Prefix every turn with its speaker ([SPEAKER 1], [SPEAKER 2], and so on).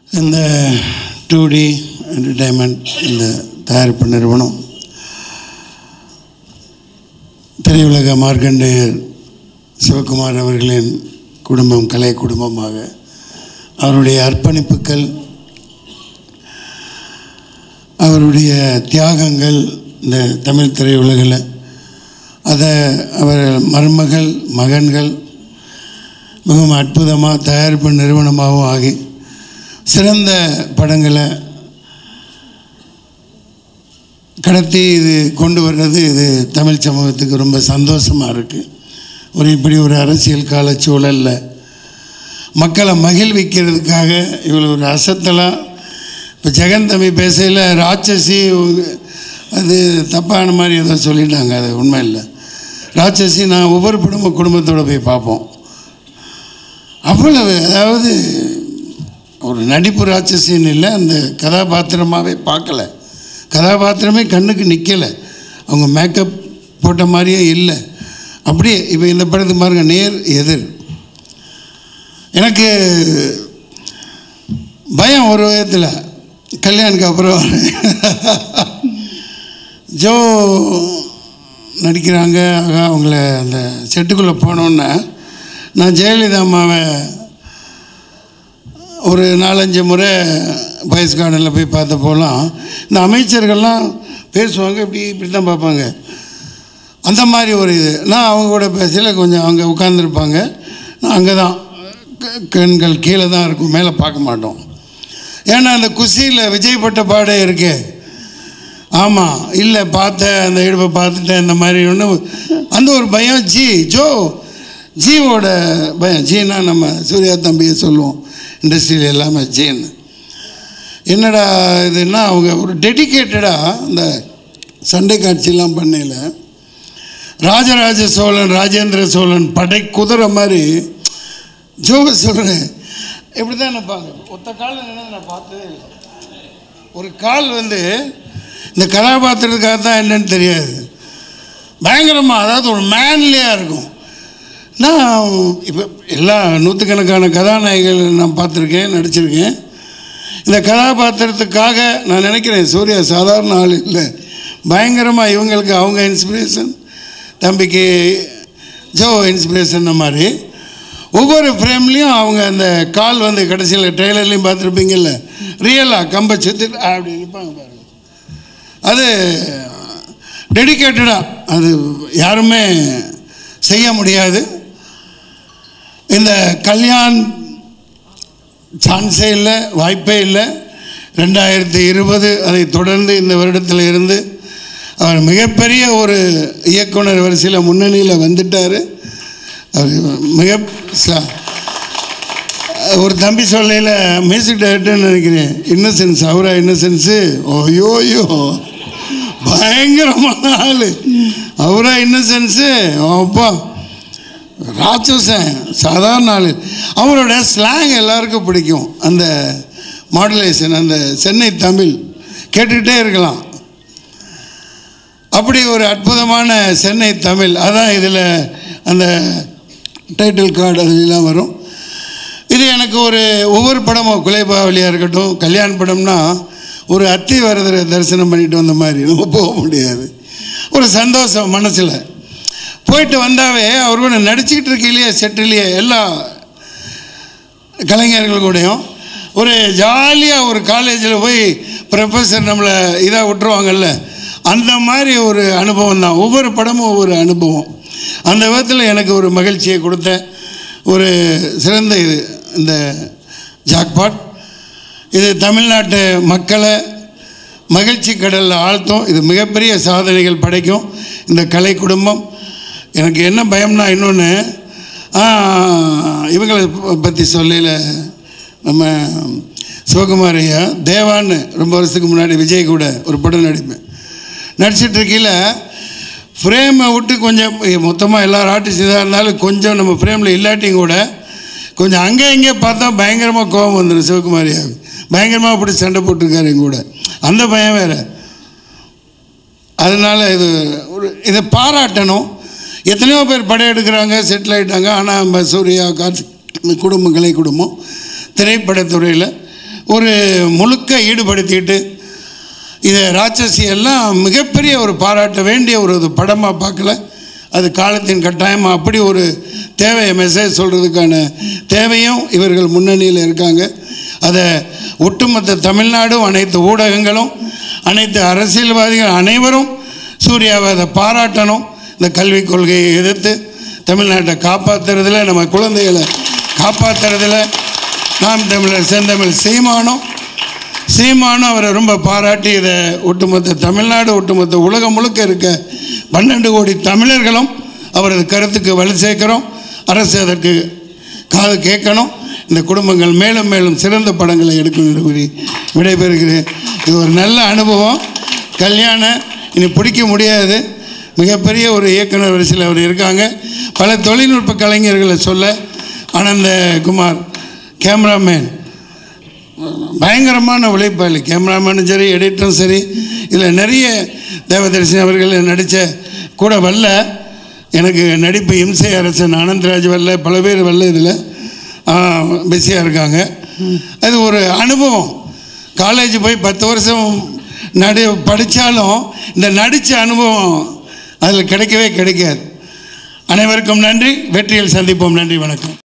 [SPEAKER 1] இந்த two D entertainment இந்த தயாரிப்பு நிறுவனம் திரையுலக மார்க்கண்டேயர் சிவகுமார் அவர்களின் குடும்பம் கலை குடும்பமாக அவருடைய அர்ப்பணிப்புகள் அவருடைய தியாகங்கள் இந்த தமிழ் திரையுலகில் அதை அவர் மருமகள் மகன்கள் மிகவும் அற்புதமாக தயாரிப்பு நிறுவனமாகவும் ஆகி சிறந்த படங்களை கடத்தி இது கொண்டு வர்றது இது தமிழ் சமூகத்துக்கு ரொம்ப சந்தோஷமாக இருக்குது ஒரு இப்படி ஒரு அரசியல் கால சூழலில் மக்களை மகிழ்விக்கிறதுக்காக இவ்வளோ ஒரு அசத்தலாக இப்போ ஜெகன் தம்பி பேசையில் ராட்சசி அது தப்பான மாதிரி ஏதோ சொல்லிட்டாங்க அது உண்மை இல்லை ராட்சசி நான் ஒவ்வொரு படமும் குடும்பத்தோடு போய் பார்ப்போம் அவ்வளவு அதாவது ஒரு நடிப்பு ராட்சசின்னு இல்லை அந்த கதாபாத்திரமாகவே பார்க்கல கதாபாத்திரமே கண்ணுக்கு நிற்கலை அவங்க மேக்கப் போட்ட மாதிரியே இல்லை அப்படியே இப்போ இந்த படத்துக்கு பாருங்க நேர் எதிர் எனக்கு பயம் ஒரு விதத்தில் கல்யாணுக்கு அப்புறம் ஜோ நடிக்கிறாங்க ஆகா அவங்கள அந்த செட்டுக்குள்ளே போனோன்னே நான் ஜெயலலிதா அம்மாவை ஒரு நாலஞ்சு முறை பயஸ் கார்டனில் போய் பார்த்த போகலாம் இந்த அமைச்சர்கள்லாம் பேசுவாங்க இப்படி இப்படி தான் பார்ப்பாங்க அந்த மாதிரி ஒரு இது நான் அவங்க கூட பேசல கொஞ்சம் அவங்க உட்காந்துருப்பாங்க நான் அங்கே தான் க- கண்கள் கீழே தான் இருக்கும் மேலே பார்க்க மாட்டோம் ஏன்னா அந்த குஷியில் விஜய் பட்ட பாடே இருக்கே ஆமாம் இல்லை பார்த்தேன் அந்த இடுப்பை பார்த்துட்டேன் இந்த மாதிரி ஒன்று அந்த ஒரு பயம் ஜி ஜோ ஜீவோட பயம் ஜீனா நம்ம சூர்யா தம்பியை சொல்லுவோம் இண்டஸ்ட்ரியில் எல்லாமே ஜீன்னு என்னடா இதுன்னா அவங்க ஒரு டெடிக்கேட்டடாக இந்த சண்டை காட்சியெல்லாம் பண்ணையில் ராஜராஜ சோழன் ராஜேந்திர சோழன் படை குதிரை மாதிரி ஜோவை சொல்கிறேன் இப்படி தான் நினைப்பாங்க ஒத்த காலில் நின்று நான் பார்த்ததே இல்லை ஒரு கால் வந்து இந்த கதாபாத்திரத்துக்காக தான் என்னன்னு தெரியாது பயங்கரமாக அதாவது ஒரு மேன்லியாக இருக்கும் நான் இப்போ எல்லா நூற்றுக்கணக்கான கதாநாயகிகள் நான் பார்த்துருக்கேன் நடிச்சிருக்கேன் இந்த கதாபாத்திரத்துக்காக நான் நினைக்கிறேன் சூர்யா சாதாரண ஆள் இல்லை பயங்கரமாக இவங்களுக்கு அவங்க இன்ஸ்பிரேஷன் தம்பிக்கு ஜோ இன்ஸ்பிரேஷன் மாதிரி ஒவ்வொரு ஃப்ரேம்லேயும் அவங்க அந்த கால் வந்து கடைசியில் ட்ரெய்லர்லேயும் பார்த்துருப்பீங்கல்ல ரியலாக கம்பை சுற்றி அப்படி நிற்பாங்க பாருங்க அது டெடிக்கேட்டடாக அது யாருமே செய்ய முடியாது இந்த கல்யாண் சான்ஸே இல்லை வாய்ப்பே இல்லை ரெண்டாயிரத்தி இருபது அதை தொடர்ந்து இந்த வருடத்தில் இருந்து அவர் மிகப்பெரிய ஒரு இயக்குனர் வரிசையில் முன்னணியில் வந்துட்டார் அவர் மிக ச- ஒரு தம்பி சொல்லையில் மியூசிக் டைரக்டர்னு நினைக்கிறேன் இன்னசென்ஸ் அவரா இன்னசென்ஸு ஓயோயோ பயங்கரமான ஆள் அவரா இன்னசென்ஸு அப்பா ராட்சசன் சாதாரண ஆள் அவரோட ஸ்லாங் எல்லாருக்கும் பிடிக்கும் அந்த மாடுலேஷன் அந்த சென்னை தமிழ் கேட்டுக்கிட்டே இருக்கலாம் அப்படி ஒரு அற்புதமான சென்னை தமிழ் அதான் இதில் அந்த டைட்டில் கார்டு அதுலாம் வரும் இது எனக்கு ஒரு ஒவ்வொரு படமும் குலைபாவலியாக இருக்கட்டும் கல்யாண படம்னா ஒரு அத்தி வரதரை தரிசனம் பண்ணிட்டு வந்த மாதிரி நம்ம போக முடியாது ஒரு சந்தோஷம் மனசில் போயிட்டு வந்தாவே அவர் கூட நடிச்சுக்கிட்டு இருக்கையிலேயே செட்டிலேயே எல்லா கலைஞர்கள் கூடயும் ஒரு ஜாலியாக ஒரு காலேஜில் போய் ப்ரொஃபஸர் நம்மளை இதாக விட்டுருவாங்கல்ல அந்த மாதிரி ஒரு அனுபவம் தான் ஒவ்வொரு படமும் ஒவ்வொரு அனுபவம் அந்த விதத்தில் எனக்கு ஒரு மகிழ்ச்சியை கொடுத்த ஒரு சிறந்த இது இந்த ஜாக்பாட் இது தமிழ்நாட்டு மக்களை மகிழ்ச்சி கடலில் ஆழ்த்தும் இது மிகப்பெரிய சாதனைகள் படைக்கும் இந்த கலை குடும்பம் எனக்கு என்ன பயம்னா இன்னொன்று இவங்களை பற்றி சொல்லல நம்ம சிவகுமார் ஐயா தேவான்னு ரொம்ப வருஷத்துக்கு முன்னாடி விஜய் கூட ஒரு படம் நடிப்பேன் நடிச்சிட்டு இருக்கையில் ஃப்ரேமை விட்டு கொஞ்சம் மொத்தமாக எல்லா ஆர்டிஸ்ட் இதாக இருந்தாலும் கொஞ்சம் நம்ம ஃப்ரேமில் இல்லாட்டியும் கூட கொஞ்சம் அங்கே இங்கே பார்த்தா பயங்கரமாக கோபம் வந்துடும் சிவகுமாரியா பயங்கரமாக அப்படி சண்டை போட்டிருக்காரு எங்க கூட அந்த பயம் வேறு அதனால் இது ஒரு இதை பாராட்டணும் எத்தனையோ பேர் படையெடுக்கிறாங்க செட்டில் ஆகிட்டாங்க ஆனால் நம்ம சூர்யா கார்த்திக் இந்த குடும்பம் கலை குடும்பம் திரைப்படத்துறையில் ஒரு முழுக்க ஈடுபடுத்திட்டு இதை ராட்சசி எல்லாம் மிகப்பெரிய ஒரு பாராட்ட வேண்டிய ஒரு இது படமாக பார்க்கல அது காலத்தின் கட்டாயமாக அப்படி ஒரு தேவையை மெசேஜ் சொல்கிறதுக்கான தேவையும் இவர்கள் முன்னணியில் இருக்காங்க அதை ஒட்டுமொத்த தமிழ்நாடும் அனைத்து ஊடகங்களும் அனைத்து அரசியல்வாதிகள் அனைவரும் சூர்யாவை அதை பாராட்டணும் இந்த கல்விக் கொள்கையை எதிர்த்து தமிழ்நாட்டை காப்பாற்றுறதுல நம்ம குழந்தைகளை காப்பாற்றுறதுல நாம் தமிழர் செந்தமிழ் சீமானும் சீமானும் அவரை ரொம்ப பாராட்டி இதை ஒட்டுமொத்த தமிழ்நாடு ஒட்டுமொத்த உலகம் முழுக்க இருக்க பன்னெண்டு கோடி தமிழர்களும் அவரது கருத்துக்கு வலு சேர்க்கிறோம் அரசு அதற்கு காது கேட்கணும் இந்த குடும்பங்கள் மேலும் மேலும் சிறந்த படங்களை எடுக்கணும் என்று கூறி விடைபெறுகிறேன் இது ஒரு நல்ல அனுபவம் கல்யாணம் இனி பிடிக்க முடியாது மிகப்பெரிய ஒரு இயக்குனர் வரிசையில் அவர் இருக்காங்க பல தொழில்நுட்ப கலைஞர்களை சொல்ல ஆனந்தகுமார் கேமராமேன் பயங்கரமான உழைப்பாளி கேமராமேனும் சரி எடிட்டரும் சரி இதில் நிறைய தேவதர்ஷினி அவர்கள் நடித்த கூட வரல எனக்கு நடிப்பு இம்சை அரசன் ஆனந்தராஜ் வரல பல பேர் வரல இதில் பிஸியாக இருக்காங்க அது ஒரு அனுபவம் காலேஜ் போய் பத்து வருஷம் நடி படித்தாலும் இந்த நடித்த அனுபவம் அதில் கிடைக்கவே கிடைக்காது அனைவருக்கும் நன்றி வெற்றியில் சந்திப்போம் நன்றி வணக்கம்